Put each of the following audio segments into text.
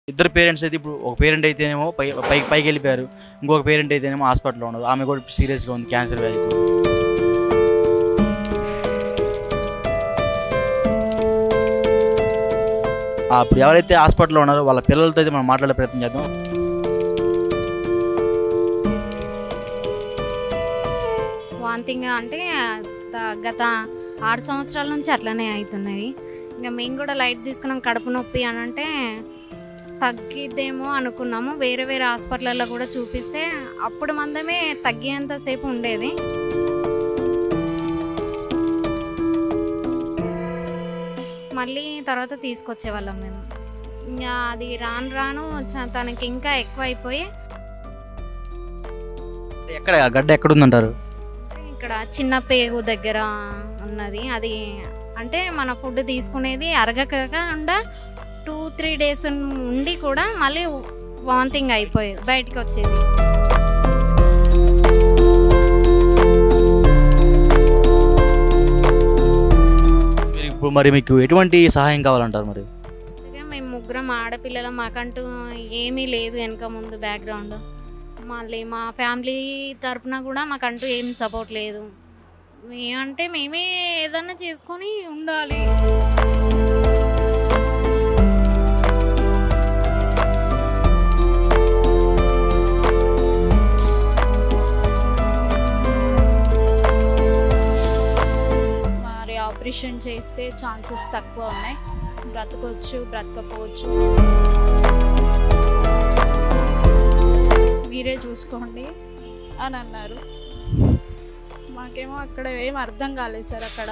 ఇద్దరు పేరెంట్స్ అయితే ఇప్పుడు ఒక పేరెంట్ అయితేనేమో పై పై పైకి వెళ్ళిపోయారు ఇంకొక పేరెంట్ అయితేనేమో హాస్పిటల్లో ఉన్నారు ఆమె కూడా సీరియస్గా ఉంది క్యాన్సర్ వ్యాధితో ఆ, ఇప్పుడు ఎవరైతే హాస్పిటల్లో ఉన్నారో వాళ్ళ పిల్లలతో అయితే మనం మాట్లాడే ప్రయత్నం చేద్దాం వాంతింగ్ అంటే త- గత ఆరు సంవత్సరాల నుంచి అట్లనే అవుతున్నాయి ఇంకా మేము కూడా లైట్ తీసుకున్నాం కడుపు నొప్పి అని అంటే తగ్గిద్దేమో అనుకున్నాము వేరే వేరే హాస్పిటల్లో కూడా చూపిస్తే అప్పుడు మందమే తగ్గేంతసేపు ఉండేది మళ్ళీ తర్వాత తీసుకొచ్చేవాళ్ళం మేము ఇంకా అది రాను రాను చ- తనకి ఇంకా ఎక్కువ అయిపోయి ఎక్కడ ఆ గడ్డ ఎక్కడ ఉందంటారు ఇక్కడ చిన్న పేగు దగ్గర ఉన్నది అది అంటే మన ఫుడ్ తీసుకునేది అరగకుండా టూ త్రీ డేస్ ఉండి కూడా మళ్ళీ వాంతింగ్ అయిపోయేది బయటికి వచ్చేది మీరు ఇప్పుడు మరి మీకు ఎటువంటి సహాయం కావాలంటారు మరి అందుకే మేము ముగ్గురం ఆడపిల్లలు మాకంటూ ఏమీ లేదు వెనక ముందు బ్యాక్గ్రౌండ్ మళ్ళీ మా ఫ్యామిలీ తరపున కూడా మాకంటూ ఏమి సపోర్ట్ లేదు మేమంటే మేమే ఏదన్నా చేసుకొని ఉండాలి మరి ఆపరేషన్ చేస్తే ఛాన్సెస్ తక్కువ ఉన్నాయి బ్రతకొచ్చు బ్రతకపోవచ్చు మీరే చూసుకోండి అని అన్నారు మాకేమో అక్కడ ఏం అర్థం కాలేదు సార్ అక్కడ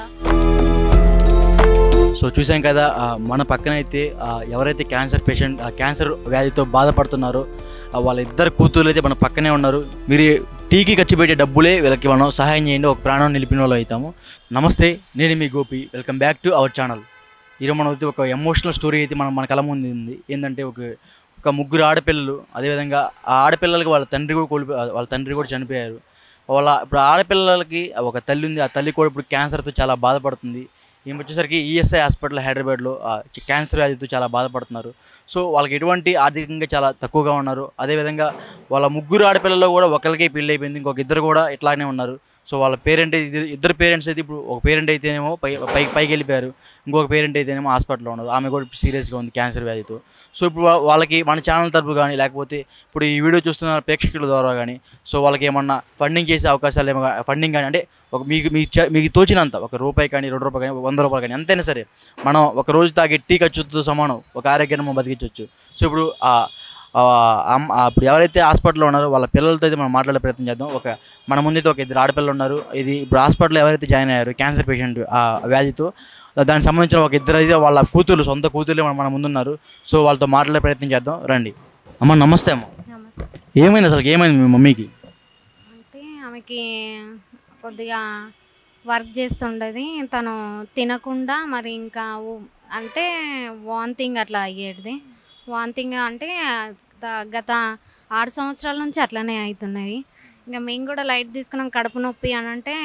సో చూసాం కదా ఆ, మన పక్కన అయితే ఆ, ఎవరైతే క్యాన్సర్ పేషెంట్ ఆ క్యాన్సర్ వ్యాధితో బాధపడుతున్నారో ఆ, వాళ్ళ ఇద్దరు కూతుర్లు అయితే మన పక్కనే ఉన్నారు మీరు టీకి ఖర్చు పెట్టే డబ్బులే వీళ్ళకి మనం సహాయం చేయండి ఒక ప్రాణం నిలిపిన వాళ్ళు అవుతాము నమస్తే నేను మీ Gopi welcome back to our channel ఈరోజు మనం అయితే ఒక ఎమోషనల్ స్టోరీ అయితే మనం మన కళ ముందు ఉంది ఏంటంటే ఒక ఒక ముగ్గురు ఆడపిల్లలు అదేవిధంగా ఆ ఆడపిల్లలకి వాళ్ళ తండ్రి కూడా కోల్పో వాళ్ళ తండ్రి కూడా చనిపోయారు వాళ్ళ ఇప్పుడు ఆడపిల్లలకి ఒక తల్లి ఉంది ఆ తల్లి కూడా ఇప్పుడు క్యాన్సర్తో చాలా బాధపడుతుంది ఈమె వచ్చేసరికి ఈఎస్ఐ హాస్పిటల్ హైదరాబాద్లో ఆ, చి- క్యాన్సర్ వ్యాధితో చాలా బాధపడుతున్నారు సో వాళ్ళకి ఎటువంటి ఆర్థికంగా చాలా తక్కువగా ఉన్నారు అదేవిధంగా వాళ్ళ ముగ్గురు ఆడపిల్లల్లో కూడా ఒకరికే పెళ్ళి అయిపోయింది ఇంకొక ఇద్దరు కూడా ఇట్లానే ఉన్నారు సో వాళ్ళ పేరెంట్ ఇద్దరు ఇద్దరు పేరెంట్స్ అయితే ఇప్పుడు ఒక పేరెంట్ అయితేనేమో పై పై పైకి వెళ్ళిపోయారు ఇంకొక పేరెంట్ అయితేనేమో హాస్పిటల్లో ఉన్నారు ఆమె కూడా సీరియస్గా ఉంది క్యాన్సర్ వ్యాధితో సో ఇప్పుడు వా- వాళ్ళకి మన ఛానల్ తరపు కానీ లేకపోతే ఇప్పుడు ఈ వీడియో చూస్తున్న ప్రేక్షకుల ద్వారా కానీ సో వాళ్ళకి ఏమన్నా ఫండింగ్ చేసే అవకాశాలు ఏమో ఫండింగ్ కానీ అంటే ఒక మీకు మీకు చే- మీకు తోచినంత ఒక రూపాయి కానీ రెండు రూపాయలు కానీ వంద రూపాయలు కానీ ఎంతైనా సరే మనం ఒక రోజు తాగే టీ ఖర్చుతో సమానం ఒక ఆరోగ్యాన్ని మనం బతికించవచ్చు సో ఇప్పుడు ఆ ఆ అమ్మ ఆ ఇప్పుడు ఎవరైతే హాస్పిటల్లో ఉన్నారో వాళ్ళ పిల్లలతో అయితే మనం మాట్లాడే ప్రయత్నం చేద్దాం ఒక మన ముందైతే ఒక ఇద్దరు ఆడపిల్లలు ఉన్నారు ఇది ఇప్పుడు హాస్పిటల్లో ఎవరైతే జాయిన్ అయ్యారు క్యాన్సర్ పేషెంట్ ఆ వ్యాధితో దానికి సంబంధించిన ఒక ఇద్దరు అయితే వాళ్ళ కూతుర్లు సొంత కూతుర్లే మన మన ముందున్నారు సో వాళ్ళతో మాట్లాడే ప్రయత్నం చేద్దాం రండి అమ్మ నమస్తే అమ్మ నమస్తే ఏమైంది అసలు ఏమైంది మీ మమ్మీకి అంటే ఆమెకి కొద్దిగా వర్క్ చేస్తుండేది తను తినకుండా మరి ఇంకా ఊ- అంటే వాంతింగ్ అట్లా అయ్యేది వాంతింగ్ అంటే త- గత ఆరు సంవత్సరాల నుంచి అట్లనే అవుతున్నాయి ఇంకా మేము కూడా లైట్ తీసుకున్నాం కడుపు నొప్పి అని అంటే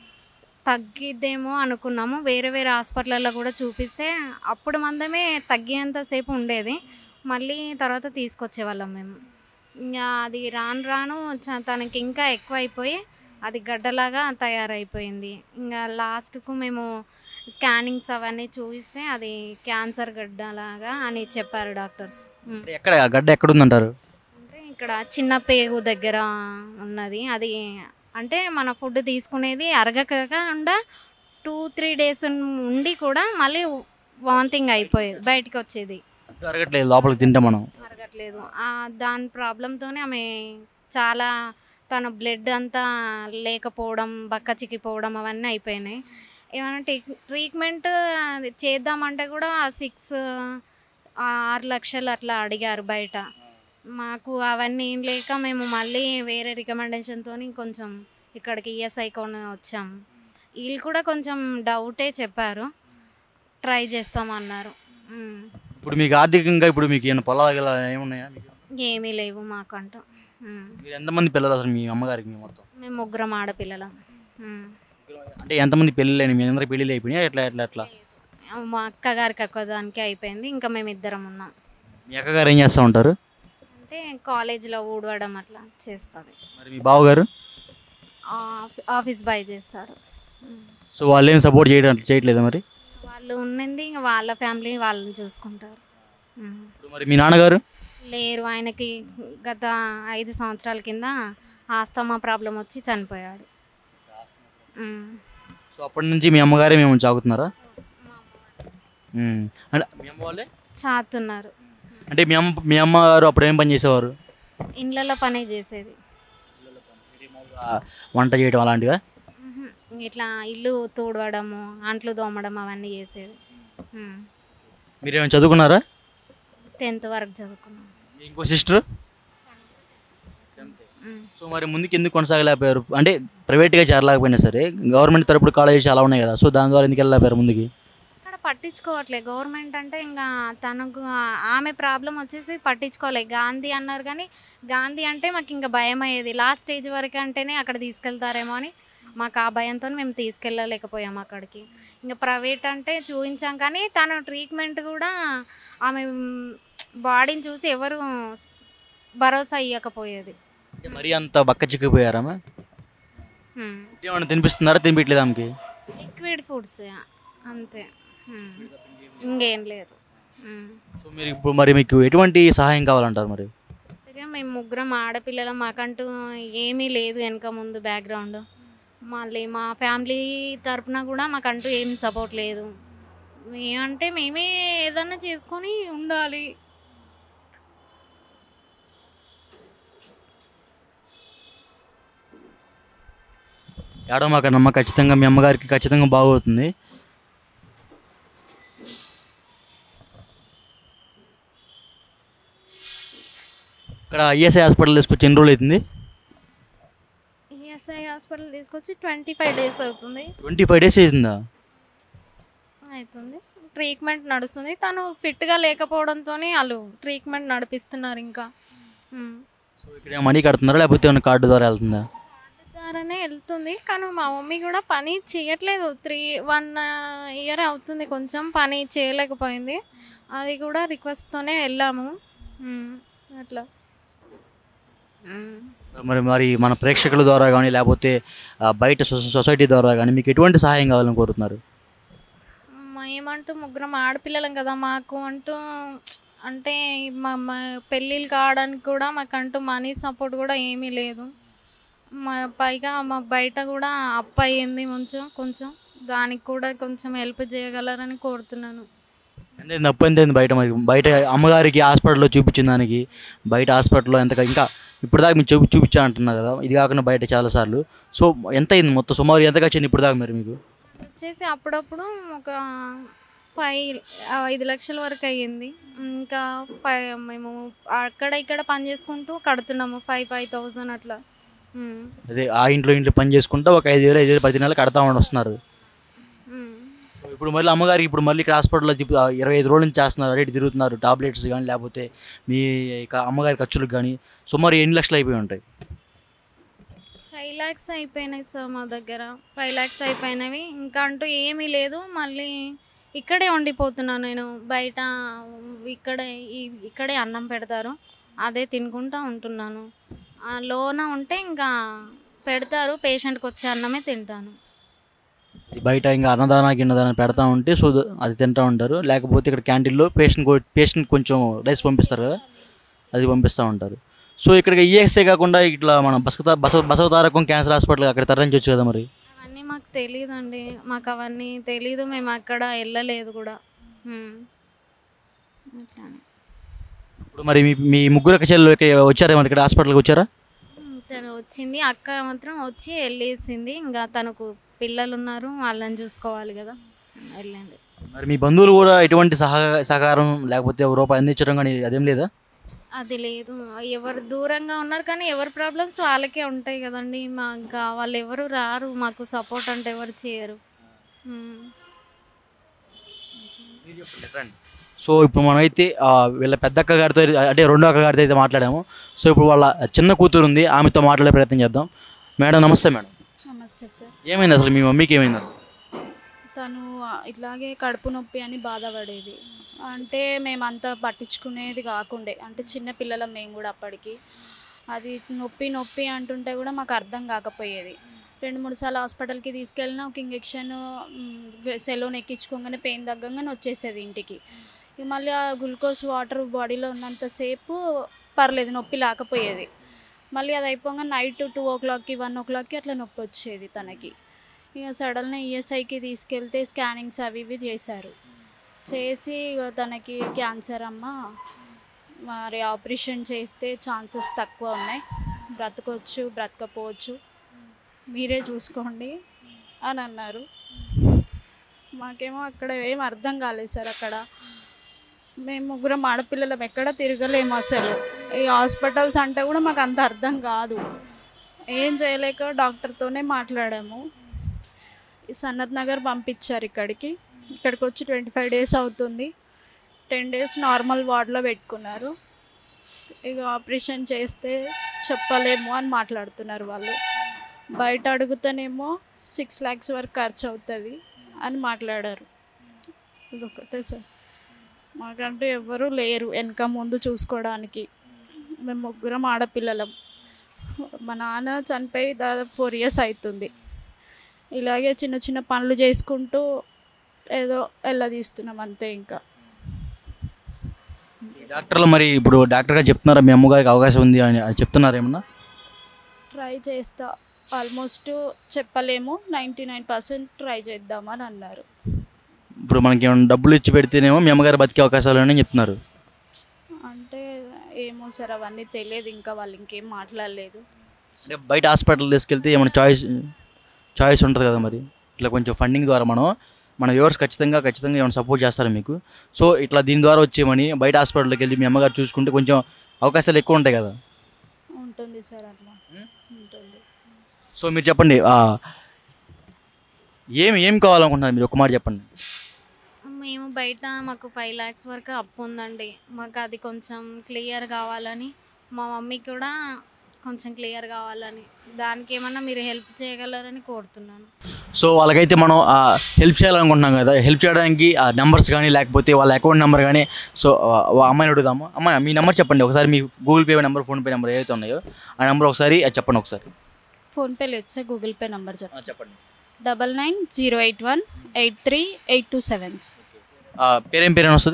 తగ్గిద్దేమో అనుకున్నాము వేరే వేరే హాస్పిటల్లో కూడా చూపిస్తే అప్పుడు మందమే తగ్గేంతసేపు ఉండేది మళ్ళీ తర్వాత తీసుకొచ్చేవాళ్ళం మేము ఇంకా అది రాను రాను చ- తనకి ఇంకా ఎక్కువ అయిపోయి అది గడ్డలాగా తయారైపోయింది ఇంకా లాస్ట్కు మేము స్కానింగ్స్ అవన్నీ చూపిస్తే అది క్యాన్సర్ గడ్డలాగా అని చెప్పారు డాక్టర్స్ ఉమ్. అంటే ఎక్కడ ఆ గడ్డ ఎక్కడ ఉందంటారు అంటే ఇక్కడ చిన్న పేగు దగ్గర ఉన్నది అది అంటే మన ఫుడ్ తీసుకునేది అరగకుండా టూ త్రీ డేస్ ఉండి కూడా మళ్ళీ వాంతింగ్ అయిపోయేది బయటికి వచ్చేది అరగట్లేదు లోపలికి తింటే మనం అరగట్లేదు ఆ దాని ప్రాబ్లంతోనే ఆమె చాలా తన బ్లడ్ అంతా లేకపోవడం బక్క చిక్కిపోవడం అవన్నీ అయిపోయినాయి ఏమైనా టీ- ట్రీట్మెంట్ అది చేద్దామంటే కూడా సిక్స్ ఆరు లక్షలు అట్లా అడిగారు బయట మాకు అవన్నీ ఏం లేక మేము మళ్ళీ వేరే రికమెండేషన్తో కొంచెం ఇక్కడికి ఈఎస్ఐ కొని వచ్చాం వీళ్ళు కూడా కొంచెం డౌటే చెప్పారు ట్రై చేస్తామన్నారు ఉమ్. ఇప్పుడు మీకు ఆర్థికంగా ఇప్పుడు మీకు ఏమైనా పొలాలు గిలాలు ఏమున్నాయా మీకు ఏమీ లేవు మాకంటూ ఉమ్. మీరు ఎంతమంది పిల్లలు అసలు మీ అమ్మగారికి మీ మొత్తం మేము ముగ్గురం ఆడపిల్లలం ఉమ్. అంటే ఎంతమంది పెళ్ళిళ్ళు మీ అందరికి పెళ్ళిళ్ళు అయిపోయినాయి ఎట్లా ఎట్లా ఎట్లా మా అక్కగారికి ఒక్కదానికి అయిపోయింది ఇంకా మేము ఇద్దరం ఉన్నాం మీ అక్కగారు ఏం చేస్తూ ఉంటారు అంటే కాలేజీలో ఊడవడం అట్లా చేస్తుంది మరి మీ బావగారు ఆఫ్- ఆఫీస్ బాయ్ చేస్తాడు ఉమ్. సో వాళ్ళు ఏం సపోర్ట్ చేయడం చేయట్లేదా మరి వాళ్ళు ఉన్నది ఇంకా వాళ్ళ ఫ్యామిలీ వాళ్ళని చూసుకుంటారు ఉమ్. ఇప్పుడు మరి మీ నాన్నగారు లేరు ఆయనకి గత ఐదు సంవత్సరాల కింద ఆస్తమా ప్రాబ్లం వచ్చి చనిపోయాడు ఉమ్. సో అప్పటి నుంచి మీ అమ్మగారే మేము చాకుతున్నారా ఉమ్. అంటే మీ అమ్మ వాళ్ళే చాతున్నారు అంటే మీ అమ్మ మీ అమ్మగారు అప్పుడు ఏం పని చేసేవారు ఇండ్లలో పనే చేసేది ఆ, వంట చేయడం అలాంటివా ఉహు. ఇట్లా ఇల్లు తూడవడము అంట్లు తోమడం అవన్నీ చేసేది ఉమ్. మీరేమైనా చదువుకున్నారా టెన్త్ వరకు చదువుకున్నాం మీ ఇంకో సిస్టర్ ఉమ్. సో మరి ముందుకు ఎందుకు కొనసాగలేకపోయారు అంటే ప్రైవేట్గా చేరలేకపోయినా సరే గవర్నమెంట్ తరపుడు కాలేజెస్ చాలా ఉన్నాయి కదా సో దాని ద్వారా ఎందుకు వెళ్ళలేకపోయారు ముందుకి ఇక్కడ పట్టించుకోవట్లే గవర్నమెంట్ అంటే ఇంకా తనకు ఆ- ఆమె ప్రాబ్లం వచ్చేసి పట్టించుకోలే గాంధీ అన్నారు కానీ గాంధీ అంటే మాకు ఇంకా భయం అయ్యేది లాస్ట్ స్టేజ్ వరకు అంటేనే అక్కడ తీసుకెళ్తారేమో అని మాకు ఆ భయంతో మేము తీసుకెళ్ళలేకపోయాం అక్కడికి ఇంకా ప్రైవేట్ అంటే చూపించాం కానీ తన ట్రీట్మెంట్ కూడా ఆమె బాడీని చూసి ఎవరు భరోసా ఇవ్వకపోయేది అంటే మరీ అంత బక్క చిక్కిపోయారమ్మా ఉమ్. ఏమన్నా తినిపిస్తున్నారా తినిపించలేదు ఆమెకి లిక్విడ్ ఫుడ్స్ అంతే ఉమ్. ఇంకేం లేదు ఉమ్. సో మీరు ఇప్పుడు మరి మీకు ఎటువంటి సహాయం కావాలంటారు మరి ఇక మేము ముగ్గురం ఆడపిల్లలం మాకంటూ ఏమీ లేదు వెనక ముందు బ్యాక్గ్రౌండ్ మళ్ళీ మా ఫ్యామిలీ తరపున కూడా మాకంటూ ఏం సపోర్ట్ లేదు మేమంటే మేమే ఏదన్నా చేసుకొని ఉండాలి ఏడో మాకు నమ్మ ఖచ్చితంగా మీ అమ్మగారికి ఖచ్చితంగా బాగవుతుంది ఇక్కడ ఈఎస్ఐ హాస్పిటల్ తీసుకొచ్చి ఎన్ని రోజులు అవుతుంది ఈఎస్ఐ హాస్పిటల్ తీసుకొచ్చి ట్వంటీ ఫైవ్ డేస్ అవుతుంది ట్వంటీ ఫైవ్ డేస్ అవుతుందా అవుతుంది ట్రీట్మెంట్ నడుస్తుంది తను ఫిట్గా లేకపోవడంతో వాళ్ళు ట్రీట్మెంట్ నడిపిస్తున్నారు ఇంకా ఉమ్. సో ఇక్కడ మనీ కడుతున్నారా లేకపోతే ఏమైనా కార్డు ద్వారా వెళ్తుందా ద్వారానే వెళ్తుంది కానీ మా మమ్మీ కూడా పని చేయట్లేదు త్రీ వన్ ఇయర్ అవుతుంది కొంచెం పని చేయలేకపోయింది అది కూడా రిక్వెస్ట్తోనే వెళ్ళాము ఉమ్, అట్లా ఉమ్. మరి మరి మన ప్రేక్షకుల ద్వారా కానీ లేకపోతే ఆ, బయట సొ- సొసైటీ ద్వారా కానీ మీకు ఎటువంటి సహాయం కావాలని కోరుతున్నారు మేమంటూ ముగ్గురం ఆడపిల్లలం కదా మాకు అంటూ అంటే మా మా పెళ్ళిళ్ళు కావడానికి కూడా మాకంటూ మనీ సపోర్ట్ కూడా ఏమీ లేదు మా పైగా మా బయట కూడా అప్పు అయ్యింది కొంచెం కొంచెం దానికి కూడా కొంచెం హెల్ప్ చేయగలరని కోరుతున్నాను అంటే నప్పు ఎంత అయింది బయట మరి బయట అమ్మగారికి హాస్పిటల్లో చూపించిన దానికి బయట హాస్పిటల్లో ఎంత ఇంకా ఇప్పుడు దాకా మీరు చూపి చూపించా అంటున్నారు కదా ఇది కాకుండా బయట చాలాసార్లు సో ఎంత అయింది మొత్తం సుమారు ఎంత వచ్చింది ఇప్పుడు దాకా మరి మీకు వచ్చేసి అప్పుడప్పుడు ఒక ఫైవ్ ఐదు లక్షల వరకు అయ్యింది ఇంకా ఫైవ్ మేము అక్కడ ఇక్కడ పని చేసుకుంటూ కడుతున్నాము ఫైవ్ ఫైవ్ థౌజండ్ అట్లా ఉమ్. అదే ఆ ఇంట్లో ఇంట్లో పని చేసుకుంటూ ఒక ఐదు వేలు ఐదు వేలు పది నెలలు కడతా ఉండి వస్తున్నారు ఉమ్. సో ఇప్పుడు మళ్ళీ అమ్మగారికి ఇప్పుడు మళ్ళీ ఇక్కడ హాస్పిటల్లో తిప్పు ఆ ఇరవై ఐదు రోజుల నుంచి చేస్తున్నారు రేటు తిరుగుతున్నారు టాబ్లెట్స్ కానీ లేకపోతే మీ ఇక అమ్మగారి ఖర్చులకు కానీ సుమారు ఎన్ని లక్షలు అయిపోయి ఉంటాయి ఫైవ్ ల్యాక్స్ అయిపోయినాయి సార్ మా దగ్గర ఫైవ్ ల్యాక్స్ అయిపోయినవి ఇంకా అంటూ ఏమీ లేదు మళ్ళీ ఇక్కడే ఉండిపోతున్నాను నేను బయట ఇక్కడే ఈ- ఇక్కడే అన్నం పెడతారు అదే తినుకుంటా ఉంటున్నాను ఆ లోన ఉంటే ఇంకా పెడతారు పేషెంట్కి వచ్చే అన్నమే తింటాను ఇది బయట ఇంకా అన్నదాన గిన్నదాన పెడతా ఉంటే సో అది తింటూ ఉంటారు లేకపోతే ఇక్కడ క్యాంటీన్లో పేషెంట్ పేషెంట్ కొంచెం రైస్ పంపిస్తారు కదా అది పంపిస్తూ ఉంటారు సో ఇక్కడ ఈఎస్ఐ కాకుండా ఇట్లా మన బసవ బసవ బసవతారకం క్యాన్సర్ హాస్పిటల్ అక్కడ తరలించవచ్చు కదా మరి అవన్నీ మాకు తెలియదండి మాకు అవన్నీ తెలీదు మేము అక్కడ వెళ్ళలేదు కూడా ఉమ్. అట్లానే ఇప్పుడు మరి మీ మీ ముగ్గురు అక్క చెల్లెలు ఇక్కడ వచ్చారా మరి ఇక్కడ హాస్పిటల్కి వచ్చారా ఉమ్, తను వచ్చింది అక్క మాత్రం వచ్చి వెళ్ళేసింది ఇంకా తనకు పిల్లలు ఉన్నారు వాళ్ళని చూసుకోవాలి కదా వెళ్ళింది మరి మీ బంధువులు కూడా ఎటువంటి సహ సహకారం లేకపోతే ఒక రూపాయి అందించడం కానీ అదేం లేదా అది లేదు ఎవరు దూరంగా ఉన్నారు కానీ ఎవరి ప్రాబ్లమ్స్ వాళ్ళకే ఉంటాయి కదండి మా ఇంకా వాళ్ళు ఎవరు రారు మాకు సపోర్ట్ అంటే ఎవరు చేయరు ఉమ్. సో ఇప్పుడు మనమైతే ఆ, వీళ్ళ పెద్ద అక్క గారితో అంటే రెండో అక్క గారితో అయితే మాట్లాడాము సో ఇప్పుడు వాళ్ళ చిన్న కూతురు ఉంది ఆమెతో మాట్లాడే ప్రయత్నం చేద్దాం మేడం నమస్తే మేడం నమస్తే సార్ ఏమైంది అసలు మీ మమ్మీకి ఏమైంది అసలు తను ఇట్లాగే కడుపు నొప్పి అని బాధపడేది అంటే మేమంతా పట్టించుకునేది కాకుండే అంటే చిన్న పిల్లలం మేము కూడా అప్పటికి అది నొప్పి నొప్పి అంటుంటే కూడా మాకు అర్థం కాకపోయేది రెండు మూడు సార్లు హాస్పిటల్కి తీసుకెళ్ళినా ఒక ఇంజెక్షన్ సెలోన్ ఎక్కించుకోగానే పెయిన్ తగ్గంగానే వచ్చేసేది ఇంటికి ఇక మళ్ళీ ఆ గ్లూకోజ్ వాటర్ బాడీలో ఉన్నంతసేపు పర్లేదు నొప్పి లేకపోయేది మళ్ళీ అది అయిపోగా నైట్ టూ ఓ క్లాక్కి వన్ ఓ క్లాక్కి అట్లా నొప్పి వచ్చేది తనకి ఇక సడన్గా ఈఎస్ఐకి తీసుకెళ్తే స్కానింగ్స్ అవి ఇవి చేశారు చేసి ఇక తనకి క్యాన్సర్ అమ్మ మరి ఆపరేషన్ చేస్తే ఛాన్సెస్ తక్కువ ఉన్నాయి బ్రతకొచ్చు బ్రతకపోవచ్చు మీరే చూసుకోండి అని అన్నారు మాకేమో అక్కడ ఏం అర్థం కాలేదు సార్ అక్కడ మేము ముగ్గురం ఆడపిల్లలం ఎక్కడ తిరగలేము అసలు ఈ హాస్పిటల్స్ అంటే కూడా మాకు అంత అర్థం కాదు ఏం చేయలేక డాక్టర్తోనే మాట్లాడాము ఈ సన్నత్ నగర్ పంపించారు ఇక్కడికి ఇక్కడికి వచ్చి ట్వంటీ ఫైవ్ డేస్ అవుతుంది టెన్ డేస్ నార్మల్ వార్డ్లో పెట్టుకున్నారు ఇక ఆపరేషన్ చేస్తే చెప్పలేము అని మాట్లాడుతున్నారు వాళ్ళు బయట అడుగుతానేమో సిక్స్ ల్యాక్స్ వరకు ఖర్చు అవుతుంది అని మాట్లాడారు ఇది ఒకటే సార్ మాకంటూ ఎవ్వరూ లేరు వెనక ముందు చూసుకోవడానికి మేము ముగ్గురం ఆడపిల్లలం మా నాన్న చనిపోయి దాదాపు ఫోర్ ఇయర్స్ అవుతుంది ఇలాగే చిన్న చిన్న పనులు చేసుకుంటూ ఏదో వెళ్ళదీస్తున్నాం అంతే ఇంకా డాక్టర్లు మరి ఇప్పుడు డాక్టర్గా చెప్తున్నారా మీ అమ్మగారికి అవకాశం ఉంది అని అని చెప్తున్నారా ఏమన్నా ట్రై చేస్తా ఆల్మోస్ట్ చెప్పలేము నైంటీ నైన్ పర్సెంట్ ట్రై చేద్దామని అన్నారు ఇప్పుడు మనకి ఏమైనా డబ్బులు ఇచ్చి పెడితేనేమో మీ అమ్మగారు బతికే అవకాశాలు ఉన్నాయని చెప్తున్నారు అంటే ఏమో సార్ అవన్నీ తెలియదు ఇంకా వాళ్ళు ఇంకేం మాట్లాడలేదు అంటే బయట హాస్పిటల్ తీసుకెళ్తే ఏమైనా చాయిస్ చాయిస్ ఉంటుంది కదా మరి ఇట్లా కొంచెం ఫండింగ్ ద్వారా మనం మన వ్యూవర్స్ ఖచ్చితంగా ఖచ్చితంగా ఏమైనా సపోర్ట్ చేస్తారు మీకు సో ఇట్లా దీని ద్వారా వచ్చేమని బయట హాస్పిటల్కి వెళ్ళి మీ అమ్మగారు చూసుకుంటే కొంచెం అవకాశాలు ఎక్కువ ఉంటాయి కదా ఉంటుంది సార్ అట్లా ఉంటుంది సో మీరు చెప్పండి ఆ, ఏం ఏం కావాలనుకుంటున్నారు మీరు ఒక మాట చెప్పండి మేము బయట మాకు ఫైవ్ ల్యాక్స్ వరకు అప్పు ఉందండి మాకు అది కొంచెం క్లియర్ కావాలని మా మమ్మీ కూడా కొంచెం క్లియర్ కావాలని దానికి ఏమన్నా మీరు హెల్ప్ చేయగలరని కోరుతున్నాను సో వాళ్ళకైతే మనం హెల్ప్ చేయాలనుకుంటున్నాం కదా హెల్ప్ చేయడానికి ఆ నెంబర్స్ కానీ లేకపోతే వాళ్ళ అకౌంట్ నెంబర్ కానీ సో ఆ అమ్మాయిని అడుగుదాము అమ్మాయి మీ నెంబర్ చెప్పండి ఒకసారి మీ Google Pay number PhonePe number ఏదైతే ఉన్నాయో ఆ నెంబర్ ఒకసారి అది చెప్పండి ఒకసారి ఫోన్పే లేదు సార్ గూగుల్ పే నెంబర్ చెప్పండి చెప్పండి double nine zero eight one eight three eight two seven పేరేం పేరేం వస్తుంది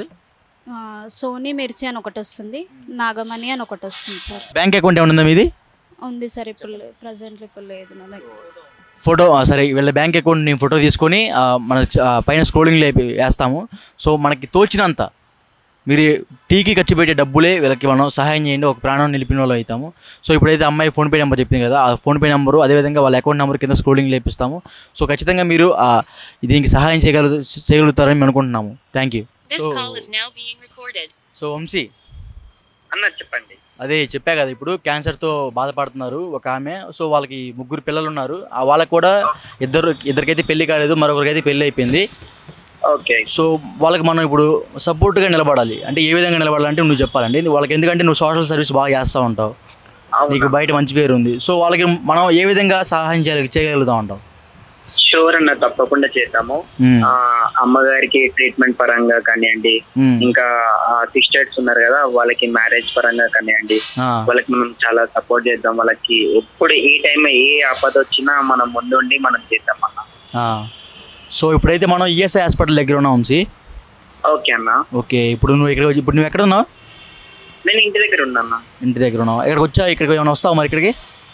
సోనీ మిర్చి అని ఒకటి వస్తుంది నాగమణి అని ఒకటి వస్తుంది సార్ బ్యాంక్ అకౌంట్ ఏమైనా ఉందా మీది ఉంది సార్ ఇప్పుడు ప్రజెంట్ ఇప్పుడు లేదు నా దగ్గర ఫోటో ఆ, సరే వీళ్ళ బ్యాంక్ అకౌంట్ నేను ఫోటో తీసుకొని ఆ, మన చ- ఆ, పైన స్క్రోలింగ్ లేపి వేస్తాము సో మనకి తోచినంత మీరు టీకి ఖర్చు పెట్టే డబ్బులే వీళ్ళకి మనం సహాయం చేయండి ఒక ప్రాణం నిలిపిన వాళ్ళు అవుతాము సో ఇప్పుడైతే అమ్మాయి ఫోన్పే నెంబర్ చెప్పింది కదా ఆ ఫోన్పే నెంబరు అదేవిధంగా వాళ్ళ అకౌంట్ నెంబర్ కింద స్క్రోలింగ్ లేపిస్తాము సో ఖచ్చితంగా మీరు ఆ, దీనికి సహాయం చేయగలు చేయగలుగుతారని మేము అనుకుంటున్నాము thank you This So- call is now being recorded. So Vamshi అన్న చెప్పండి అదే చెప్పా కదా ఇప్పుడు క్యాన్సర్తో బాధపడుతున్నారు ఒక ఆమె సో వాళ్ళకి ముగ్గురు పిల్లలు ఉన్నారు ఆ వాళ్ళకి కూడా ఇద్దరు ఇద్దరికైతే పెళ్లి కాలేదు మరొకరికైతే పెళ్లి అయిపోయింది ఓకే సో వాళ్ళకి మనం ఇప్పుడు సపోర్ట్గా నిలబడాలి అంటే ఏ విధంగా నిలబడాలంటే నువ్వు చెప్పాలండి వాళ్ళకి ఎందుకంటే నువ్వు సోషల్ సర్వీస్ బాగా చేస్తూ ఉంటావు నీకు బయట మంచి పేరు ఉంది సో వాళ్ళకి మనం ఏ విధంగా సహాయం చేయ చేయగలుగుతా ఉంటాం షూర్ అన్న తప్పకుండా చేద్దాము మ్మ్. ఆ, అమ్మగారికి ట్రీట్మెంట్ పరంగా కానివ్వండి మ్మ్. ఇంకా సిస్టర్స్ ఉన్నారు కదా వాళ్ళకి మ్యారేజ్ పరంగా కానివ్వండి ఆ, వాళ్ళకి మనం చాలా సపోర్ట్ చేద్దాం వాళ్ళకి ఎప్పుడు ఏ టైం ఏ ఆపద వచ్చినా మనం ముందుండి మనం చేద్దాం అన్న ఆ. సో ఇప్పుడైతే మనం ఈఎస్ఐ హాస్పిటల్ దగ్గర ఉన్నాం వంశీ ఓకే అన్న ఓకే ఇప్పుడు నువ్వు ఇక్కడ ఇప్పుడు నువ్వు ఎక్కడ ఉన్నావు నేను ఇంటి దగ్గర ఉన్నా ఇంటి దగ్గర ఉన్నావు ఇక్కడికి వచ్చా ఇక్కడికి ఏమైనా వస్తావు మరి ఇక్కడికి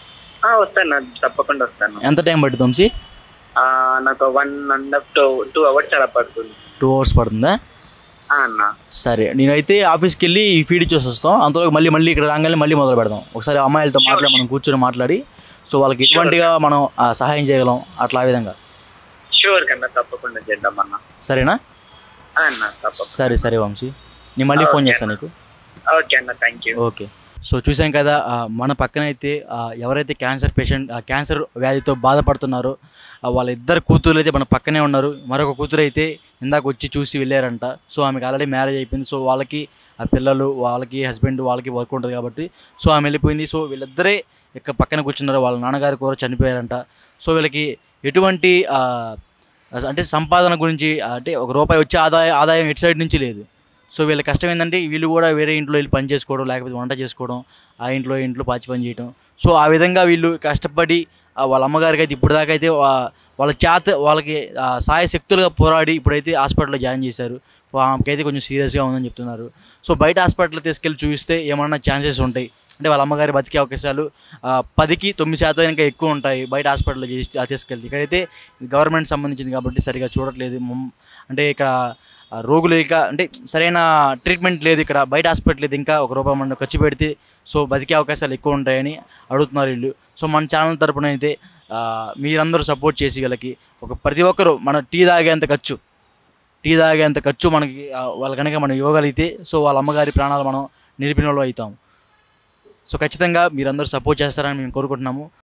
వస్తాను తప్పకుండా వస్తాను ఎంత టైం పడుతుంది వంశీ ఆ, నాకు one and half two two hours అలా పడుతుంది టూ అవర్స్ పడుతుందా ఆ, అన్న సరే నేనైతే ఆఫీస్కి వెళ్ళి ఈ ఫీడ్ ఇచ్చేసి వస్తాం అంతలో మళ్ళీ మళ్ళీ ఇక్కడ రాగానే మళ్ళీ మొదలు పెడదాం ఒకసారి అమ్మాయిలతో మాట్లాడి మనం కూర్చొని మాట్లాడి సో వాళ్ళకి ఎటువంటిగా మనం ఆ, సహాయం చేయగలం అట్లా ఆ విధంగా షూర్ కన్నా తప్పకుండా చేద్దాం అన్న సరేనా ఆ, అన్న తప్పకుండా సరే సరే వంశీ నేను మళ్ళీ ఫోన్ చేస్తాను నీకు ఓకే అన్న థ్యాంక్ యూ ఓకే సో చూసాం కదా ఆ, మన పక్కనైతే ఆ, ఎవరైతే క్యాన్సర్ పేషెంట్ ఆ, క్యాన్సర్ వ్యాధితో బాధపడుతున్నారో ఆ, వాళ్ళ ఇద్దరు కూతురు అయితే మన పక్కనే ఉన్నారు మరొక కూతురు అయితే ఇందాక వచ్చి చూసి వెళ్ళారంట సో ఆమెకి ఆల్రెడీ మ్యారేజ్ అయిపోయింది సో వాళ్ళకి ఆ పిల్లలు వాళ్ళకి హస్బెండ్ వాళ్ళకి వర్క్ ఉంటుంది కాబట్టి సో ఆమె వెళ్ళిపోయింది సో వీళ్ళిద్దరే ఇక పక్కన కూర్చున్నారు వాళ్ళ నాన్నగారు కూడా చనిపోయారంట సో వీళ్ళకి ఎటువంటి ఆ, అంటే సంపాదన గురించి అంటే ఒక రూపాయి వచ్చే ఆదాయ ఆదాయం ఎటు సైడ్ నుంచి లేదు సో వీళ్ళ కష్టం ఏంటంటే వీళ్ళు కూడా వేరే ఇంట్లో వెళ్ళి పని చేసుకోవడం లేకపోతే వంట చేసుకోవడం ఆ ఇంట్లో ఈ ఇంట్లో పాచి పని చేయడం సో ఆ విధంగా వీళ్ళు కష్టపడి ఆ వాళ్ళ అమ్మగారికి అయితే ఇప్పుడు దాకా అయితే వా- వాళ్ళ చేత వాళ్ళకి ఆ, సాయ శక్తులుగా పోరాడి ఇప్పుడైతే హాస్పిటల్లో జాయిన్ చేశారు ఆమెకైతే కొంచెం సీరియస్గా ఉందని చెప్తున్నారు సో బయట హాస్పిటల్ తీసుకెళ్ళి చూస్తే ఏమన్నా ఛాన్సెస్ ఉంటాయి అంటే వాళ్ళ అమ్మగారి బతికే అవకాశాలు ఆ, పదికి తొమ్మిది శాతం ఇంకా ఎక్కువ ఉంటాయి బయట హాస్పిటల్లో చేసి ఆ తీసుకెళ్తే ఇక్కడైతే గవర్నమెంట్ సంబంధించింది కాబట్టి సరిగా చూడట్లేదు మమ్- అంటే ఇక్కడ ఆ, రోగులు ఇక అంటే సరైన ట్రీట్మెంట్ లేదు ఇక్కడ బయట హాస్పిటల్ అయితే ఇంకా ఒక రూపాయి మనం ఖర్చు పెడితే సో బతికే అవకాశాలు ఎక్కువ ఉంటాయని అడుగుతున్నారు వీళ్ళు సో మన ఛానల్ తరపున అయితే ఆ, మీరందరూ సపోర్ట్ చేసి వీళ్ళకి ఒక ప్రతి ఒక్కరు మన టీ తాగేంత ఖర్చు టీ తాగేంత ఖర్చు మనకి ఆ, వాళ్ళ కనుక మనం ఇవ్వగలిగితే సో వాళ్ళ అమ్మగారి ప్రాణాలు మనం నిలిపిన వాళ్ళు అవుతాం సో ఖచ్చితంగా మీరందరూ సపోర్ట్ చేస్తారని మేము కోరుకుంటున్నాము